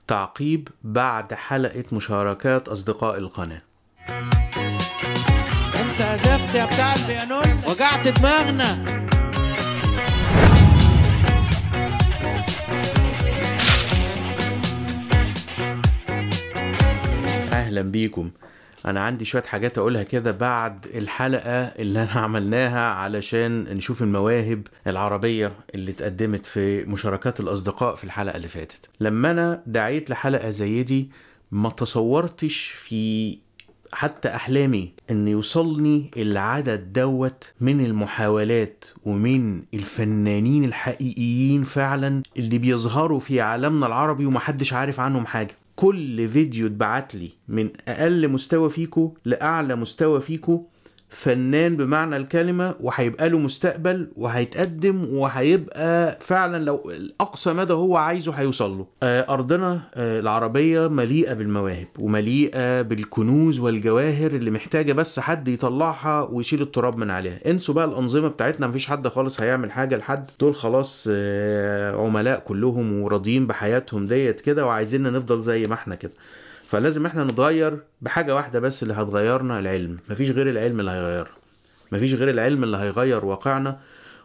تعقيب بعد حلقة مشاركات أصدقاء القناة انت عزفت يا بتاع البيانون وجعت دماغنا اهلا بيكم انا عندي شويه حاجات اقولها كده بعد الحلقه اللي انا عملناها علشان نشوف المواهب العربيه اللي اتقدمت في مشاركات الاصدقاء في الحلقه اللي فاتت لما انا دعيت لحلقه زي دي ما تصورتش في حتى احلامي ان يوصلني العدد دوت من المحاولات ومن الفنانين الحقيقيين فعلا اللي بيظهروا في عالمنا العربي ومحدش عارف عنهم حاجه كل فيديو اتبعت لي من اقل مستوى فيكو لاعلى مستوى فيكو فنان بمعنى الكلمة وهيبقى له مستقبل وهيتقدم وهيبقى فعلا لو الأقصى مدى هو عايزه هيوصل له آه، أرضنا آه، العربية مليئة بالمواهب ومليئة بالكنوز والجواهر اللي محتاجة بس حد يطلعها ويشيل التراب من عليها انسوا بقى الأنظمة بتاعتنا مفيش حد خالص هيعمل حاجة لحد دول خلاص آه، عملاء كلهم وراضيين بحياتهم ديت كده وعايزيننا نفضل زي ما احنا كده فلازم احنا نتغير بحاجة واحدة بس اللي هتغيرنا العلم مفيش غير العلم اللي هيغيرنا مفيش غير العلم اللي هيغير واقعنا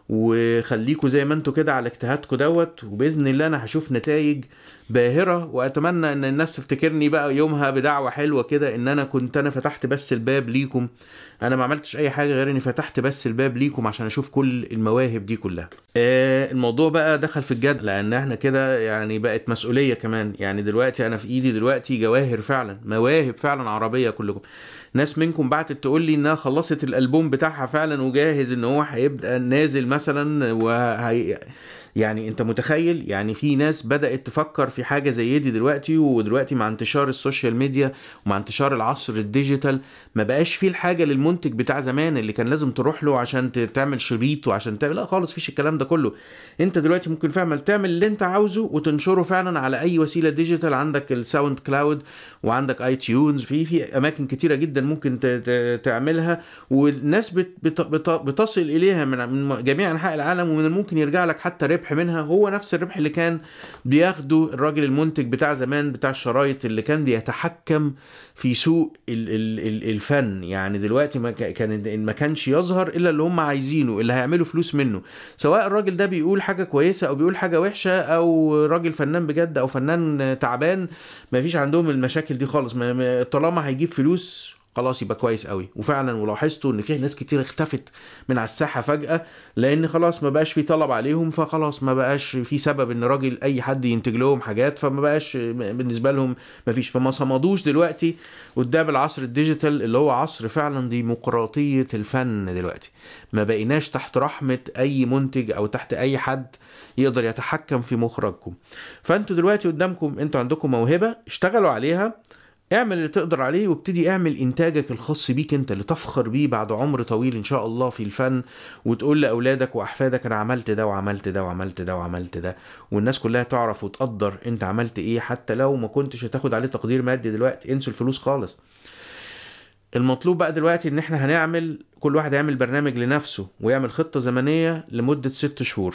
وخليكوا زي ما انتوا كده على اجتهادكوا دوت وباذن الله انا هشوف نتائج باهره واتمنى ان الناس تفتكرني بقى يومها بدعوه حلوه كده ان انا كنت انا فتحت بس الباب ليكم انا ما عملتش اي حاجه غير اني فتحت بس الباب ليكم عشان اشوف كل المواهب دي كلها آه الموضوع بقى دخل في الجد لان احنا كده يعني بقت مسؤوليه كمان يعني دلوقتي انا في ايدي دلوقتي جواهر فعلا مواهب فعلا عربيه كلكم ناس منكم بعتت تقول لي انها خلصت الالبوم بتاعها فعلا وجاهز ان هو هيبقى نازل مثلا وهي يعني انت متخيل يعني في ناس بدأت تفكر في حاجة زي دي دلوقتي ودلوقتي مع انتشار السوشيال ميديا ومع انتشار العصر الديجيتال ما بقاش فيه الحاجة للمنتج بتاع زمان اللي كان لازم تروح له عشان ت- تعمل شريط وعشان تعمل لا خالص فيش الكلام ده كله انت دلوقتي ممكن فعلا تعمل اللي انت عاوزه وتنشره فعلا على اي وسيلة ديجيتال عندك الساوند كلاود وعندك اي تيونز في في اماكن كتيرة جدا ممكن ت- ت- تعملها والناس بت بت بت بتصل اليها من من جميع انحاء العالم ومن الممكن يرجع لك حتى ربح منها هو نفس الربح اللي كان بياخده الراجل المنتج بتاع زمان بتاع الشرايط اللي كان بيتحكم في سوق ال ال ال الفن يعني دلوقتي ما ك- كان ما كانش يظهر الا اللي هم عايزينه اللي هيعملوا فلوس منه سواء الراجل ده بيقول حاجه كويسه او بيقول حاجه وحشه او راجل فنان بجد او فنان تعبان ما فيش عندهم المشاكل دي خالص ما- ما- طالما هيجيب فلوس خلاص يبقى كويس قوي وفعلا ولاحظتوا ان في ناس كتير اختفت من على الساحه فجاه لان خلاص ما بقاش في طلب عليهم فخلاص ما بقاش في سبب ان راجل اي حد ينتج لهم حاجات فما بقاش بالنسبه لهم ما فيش فما صمدوش دلوقتي قدام العصر الديجيتال اللي هو عصر فعلا ديمقراطيه الفن دلوقتي ما بقيناش تحت رحمه اي منتج او تحت اي حد يقدر يتحكم في مخرجكم فانتوا دلوقتي قدامكم انتوا عندكم موهبه اشتغلوا عليها اعمل اللي تقدر عليه وابتدي اعمل انتاجك الخاص بيك انت اللي تفخر بيه بعد عمر طويل ان شاء الله في الفن وتقول لاولادك واحفادك انا عملت ده وعملت ده وعملت ده وعملت ده والناس كلها تعرف وتقدر انت عملت ايه حتى لو ما كنتش هتاخد عليه تقدير مادي دلوقتي انسوا الفلوس خالص المطلوب بقى دلوقتي ان احنا هنعمل كل واحد يعمل برنامج لنفسه ويعمل خطة زمنية لمدة ست شهور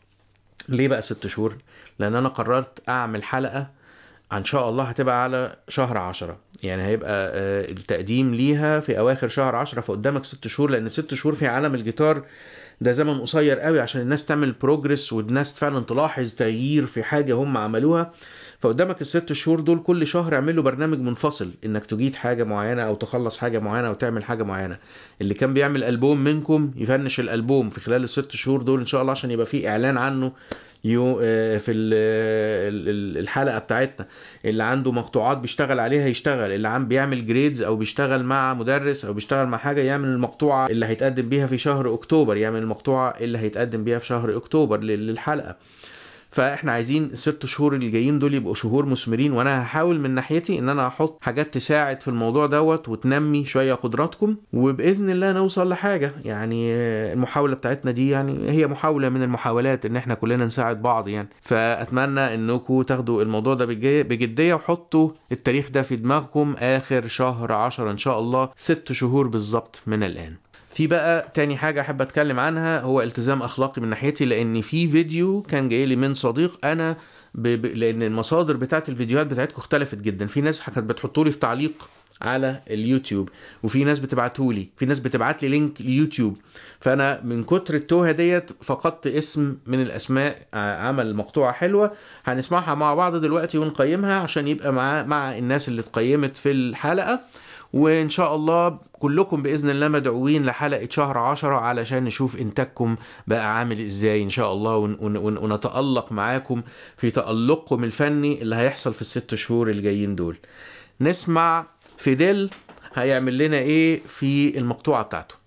ليه بقى ست شهور لان انا قررت اعمل حلقة ان شاء الله هتبقى على شهر عشرة يعني هيبقى آه، التقديم ليها في اواخر شهر عشرة فقدامك ست شهور لان ست شهور في عالم الجيتار ده زمن قصير قوي عشان الناس تعمل بروجرس والناس فعلا تلاحظ تغيير في حاجة هم عملوها فقدامك الست شهور دول كل شهر اعمل له برنامج منفصل انك تجيد حاجة معينة او تخلص حاجة معينة او تعمل حاجة معينة اللي كان بيعمل البوم منكم يفنش الالبوم في خلال الست شهور دول ان شاء الله عشان يبقى فيه اعلان عنه يو آه، في ال- ال- ال- الحلقه بتاعتنا اللي عنده مقطوعات بيشتغل عليها يشتغل اللي عم بيعمل جريدز او بيشتغل مع مدرس او بيشتغل مع حاجه يعمل المقطوعه اللي هيتقدم بيها في شهر اكتوبر يعمل المقطوعه اللي هيتقدم بيها في شهر اكتوبر لل- للحلقه فاحنا عايزين الست شهور اللي جايين دول يبقوا شهور مثمرين وانا هحاول من ناحيتي ان انا احط حاجات تساعد في الموضوع دوت وتنمي شويه قدراتكم وباذن الله نوصل لحاجه يعني آه، المحاوله بتاعتنا دي يعني هي محاوله من المحاولات ان احنا كلنا نساعد بعض يعني فاتمنى انكم تاخدوا الموضوع ده بج- بجديه وحطوا التاريخ ده في دماغكم اخر شهر عشرة ان شاء الله ست شهور بالظبط من الان في بقى تاني حاجة أحب أتكلم عنها هو التزام أخلاقي من ناحيتي لأن في فيديو كان جاي لي من صديق أنا ب... ب... لان المصادر بتاعت الفيديوهات بتاعتكم اختلفت جدا في ناس كانت بتحطوا لي في تعليق على اليوتيوب وفي ناس بتبعتوا لي في ناس بتبعت لي لينك اليوتيوب فانا من كتر التوهه ديت فقدت اسم من الاسماء ع- عمل مقطوعه حلوه هنسمعها مع بعض دلوقتي ونقيمها عشان يبقى مع مع الناس اللي اتقيمت في الحلقه وان شاء الله كلكم باذن الله مدعوين لحلقه شهر عشرة علشان نشوف انتاجكم بقى عامل ازاي ان شاء الله ون ون ون ونتالق معاكم في تالقكم الفني اللي هيحصل في الست شهور الجايين دول نسمع فيديل هيعمل لنا ايه في المقطوعه بتاعته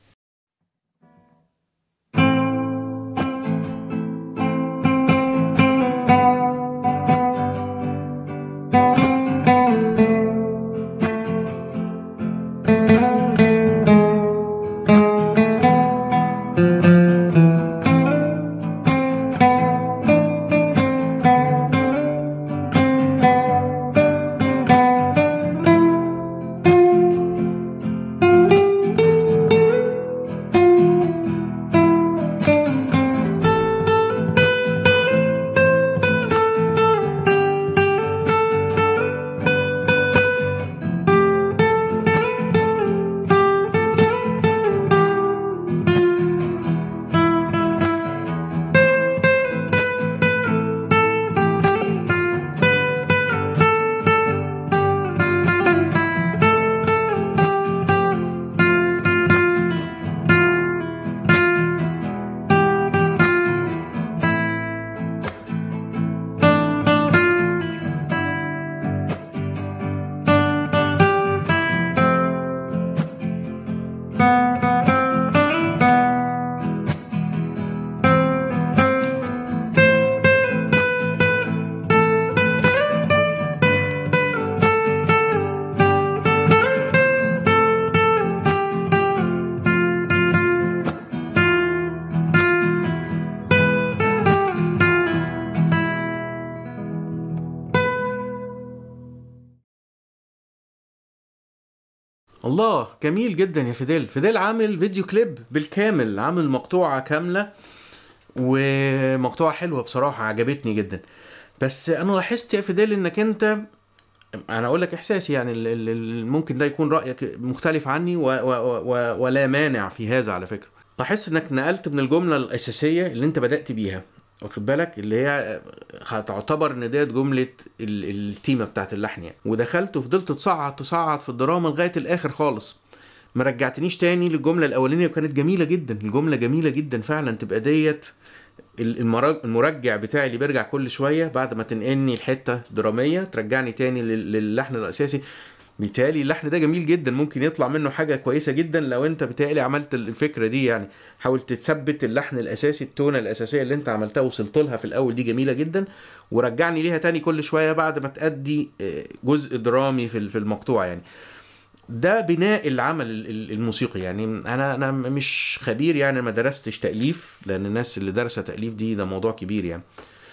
الله جميل جدا يا فيديل فيديل عامل فيديو كليب بالكامل عامل مقطوعة كاملة ومقطوعة حلوة بصراحة عجبتني جدا بس انا لاحظت يا فيديل انك انت انا اقول لك احساسي يعني ال- ال- ال- ممكن ده يكون رايك مختلف عني و و و ولا مانع في هذا على فكره لاحظت انك نقلت من الجمله الاساسيه اللي انت بدات بيها واخد بالك اللي هي هتعتبر ان ديت جمله ال- التيمه بتاعت اللحن يعني ودخلت وفضلت تصعد تصعد في الدراما لغايه الاخر خالص ما رجعتنيش تاني للجمله الاولانيه وكانت جميله جدا الجمله جميله جدا فعلا تبقى ديت المرج- المرجع بتاعي اللي بيرجع كل شويه بعد ما تنقلني الحته دراميه ترجعني تاني لل- للحن الاساسي بالتالي اللحن ده جميل جدا ممكن يطلع منه حاجه كويسه جدا لو انت بالتالي عملت الفكره دي يعني حاول تثبت اللحن الاساسي التونه الاساسيه اللي انت عملتها وصلت لها في الاول دي جميله جدا ورجعني ليها تاني كل شويه بعد ما تأدي آه، جزء درامي في في المقطوعه يعني ده بناء العمل ال- ال- الموسيقي يعني انا انا مش خبير يعني ما درستش تاليف لان الناس اللي دارسه تاليف دي ده موضوع كبير يعني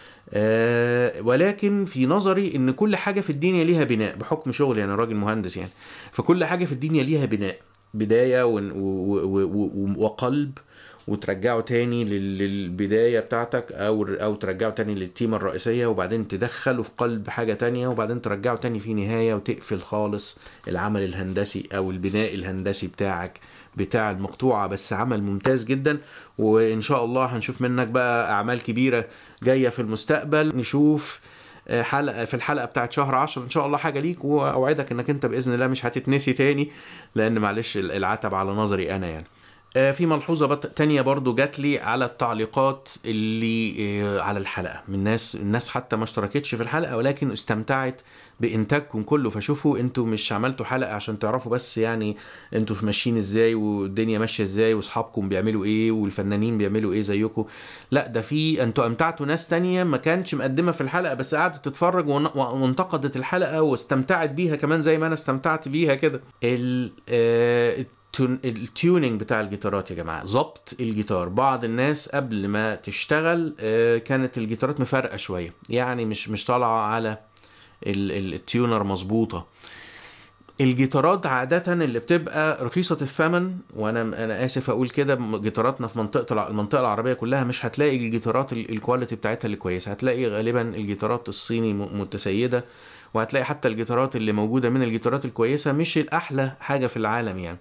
أه ولكن في نظري ان كل حاجه في الدنيا ليها بناء بحكم شغلي انا راجل مهندس يعني فكل حاجه في الدنيا ليها بناء بدايه و- و- و- و- وقلب وترجعه تاني لل- للبدايه بتاعتك او او ترجعه تاني للتيمه الرئيسيه وبعدين تدخله في قلب حاجه تانية وبعدين ترجعه تاني في نهايه وتقفل خالص العمل الهندسي او البناء الهندسي بتاعك بتاع المقطوعه بس عمل ممتاز جدا وان شاء الله هنشوف منك بقى اعمال كبيره جايه في المستقبل نشوف آه، حلقه في الحلقه بتاعت شهر 10 ان شاء الله حاجه ليك واوعدك انك انت باذن الله مش هتتنسي تاني لان معلش العتب على نظري انا يعني آه، في ملحوظه بط... تانية برضو جات لي على التعليقات اللي آه، على الحلقه من ناس الناس حتى ما اشتركتش في الحلقه ولكن استمتعت بانتاجكم كله فشوفوا انتوا مش عملتوا حلقه عشان تعرفوا بس يعني انتوا ماشيين ازاي والدنيا ماشيه ازاي واصحابكم بيعملوا ايه والفنانين بيعملوا ايه زيكم لا ده في انتوا امتعتوا ناس تانية ما كانتش مقدمه في الحلقه بس قعدت تتفرج ون- وانتقدت الحلقه واستمتعت بيها كمان زي ما انا استمتعت بيها كده ال آه، التون- التيونينج بتاع الجيتارات يا جماعه ظبط الجيتار بعض الناس قبل ما تشتغل آه، كانت الجيتارات مفرقه شويه يعني مش مش طالعه على ال- ال- التيونر مظبوطه الجيتارات عادة اللي بتبقى رخيصة الثمن وانا انا اسف اقول كده جيتاراتنا في منطقة الع- المنطقة العربية كلها مش هتلاقي الجيتارات ال- الكواليتي بتاعتها اللي كويسة هتلاقي غالبا الجيتارات الصيني م- متسيدة وهتلاقي حتى الجيتارات اللي موجودة من الجيتارات الكويسة مش الأحلى حاجة في العالم يعني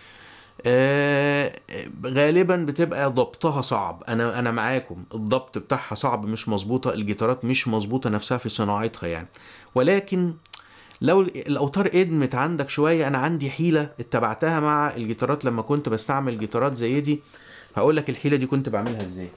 آه، غالبا بتبقى ضبطها صعب انا انا معاكم الضبط بتاعها صعب مش مظبوطه الجيتارات مش مظبوطه نفسها في صناعتها يعني ولكن لو الاوتار ادمت عندك شويه انا عندي حيله اتبعتها مع الجيتارات لما كنت بستعمل جيتارات زي دي هقول لك الحيله دي كنت بعملها ازاي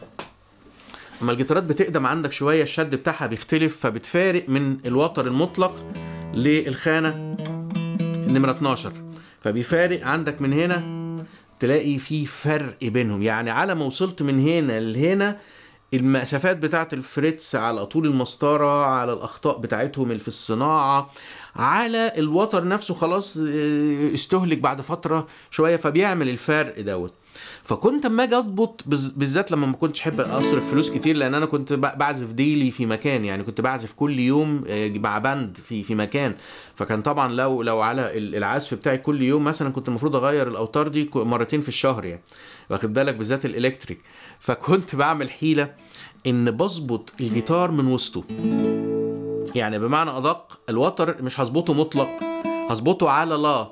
اما الجيتارات بتقدم عندك شويه الشد بتاعها بيختلف فبتفارق من الوتر المطلق للخانه نمره 12 فبيفارق عندك من هنا تلاقي في فرق بينهم يعني على ما وصلت من هنا لهنا المسافات بتاعت الفريتس على طول المسطرة على الأخطاء بتاعتهم اللي في الصناعة على الوتر نفسه خلاص اه، استهلك بعد فترة شوية فبيعمل الفرق دوت فكنت اما اجي اضبط بز- بالذات لما ما كنتش احب اصرف فلوس كتير لان انا كنت ب- بعزف ديلي في مكان يعني كنت بعزف كل يوم آه، مع باند في في مكان فكان طبعا لو لو على ال- العزف بتاعي كل يوم مثلا كنت المفروض اغير الاوتار دي ك- مرتين في الشهر يعني واخد بالك بالذات الالكتريك فكنت بعمل حيله ان بظبط الجيتار من وسطه يعني بمعنى ادق الوتر مش هظبطه مطلق هظبطه على لا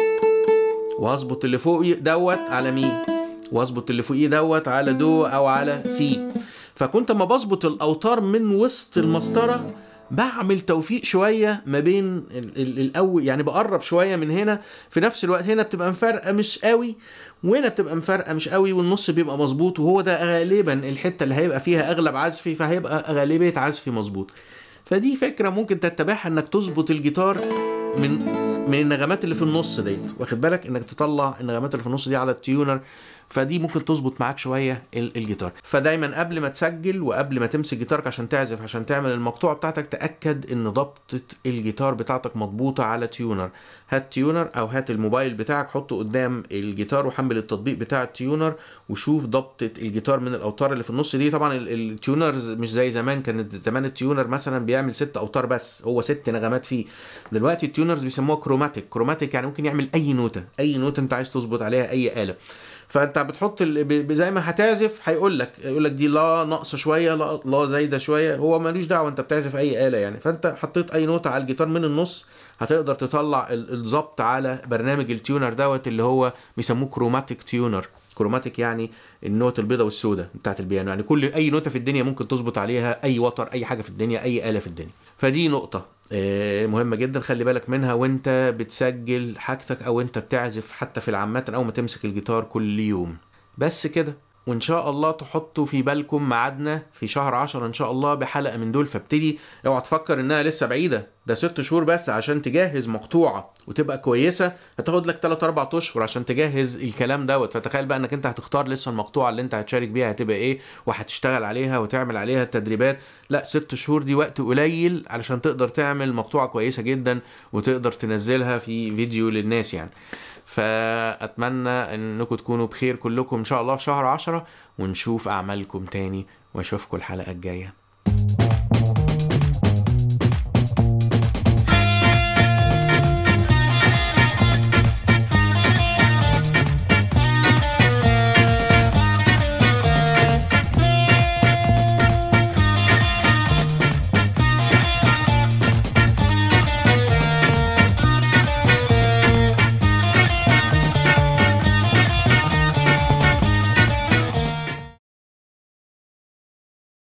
وهظبط اللي فوقي دوت على مي واظبط اللي فوقيه دوت على دو او على سي فكنت اما بظبط الاوتار من وسط المسطره بعمل توفيق شويه ما بين ال- ال- الاول يعني بقرب شويه من هنا في نفس الوقت هنا بتبقى مفرقه مش قوي وهنا بتبقى مفرقه مش قوي والنص بيبقى مظبوط وهو ده غالبا الحته اللي هيبقى فيها اغلب عزفي فهيبقى غالبيه عزفي مظبوط فدي فكره ممكن تتبعها انك تظبط الجيتار من من النغمات اللي في النص ديت واخد بالك انك تطلع النغمات اللي في النص دي على التيونر فدي ممكن تظبط معاك شويه ال- الجيتار فدايما قبل ما تسجل وقبل ما تمسك جيتارك عشان تعزف عشان تعمل المقطوعه بتاعتك تاكد ان ضبطه الجيتار بتاعتك مضبوطه على تيونر هات تيونر او هات الموبايل بتاعك حطه قدام الجيتار وحمل التطبيق بتاع التيونر وشوف ضبطه الجيتار من الاوتار اللي في النص دي طبعا ال- التيونرز مش زي زمان كانت زمان التيونر مثلا بيعمل ست اوتار بس هو ست نغمات فيه دلوقتي التيونرز بيسموها كروماتيك كروماتيك يعني ممكن يعمل اي نوته اي نوته انت عايز تظبط عليها اي اله فانت بتحط ال... ب- زي ما هتعزف هيقول لك يقول لك دي لا ناقصه شويه لا لا زايده شويه هو ملوش دعوه انت بتعزف اي اله يعني فانت حطيت اي نوته على الجيتار من النص هتقدر تطلع ال- الظبط على برنامج التيونر دوت اللي هو بيسموه كروماتيك تيونر كروماتيك يعني النوت البيضاء والسوداء بتاعت البيانو يعني كل اي نوته في الدنيا ممكن تظبط عليها اي وتر اي حاجه في الدنيا اي اله في الدنيا فدي نقطه آه، مهمة جدا خلي بالك منها وانت بتسجل حاجتك او انت بتعزف حتى في العامات او ما تمسك الجيتار كل يوم بس كده وان شاء الله تحطوا في بالكم ميعادنا في شهر عشرة ان شاء الله بحلقة من دول فابتدي اوعى تفكر انها لسه بعيدة ده ست شهور بس عشان تجهز مقطوعة وتبقى كويسة هتاخد لك 3 4 اشهر عشان تجهز الكلام دوت فتخيل بقى انك انت هتختار لسه المقطوعة اللي انت هتشارك بيها هتبقى ايه وهتشتغل عليها وتعمل عليها التدريبات لا ست شهور دي وقت قليل علشان تقدر تعمل مقطوعة كويسة جدا وتقدر تنزلها في فيديو للناس يعني فأتمنى أنكم تكونوا بخير كلكم إن شاء الله في شهر عشرة ونشوف أعمالكم تاني وأشوفكم الحلقة الجاية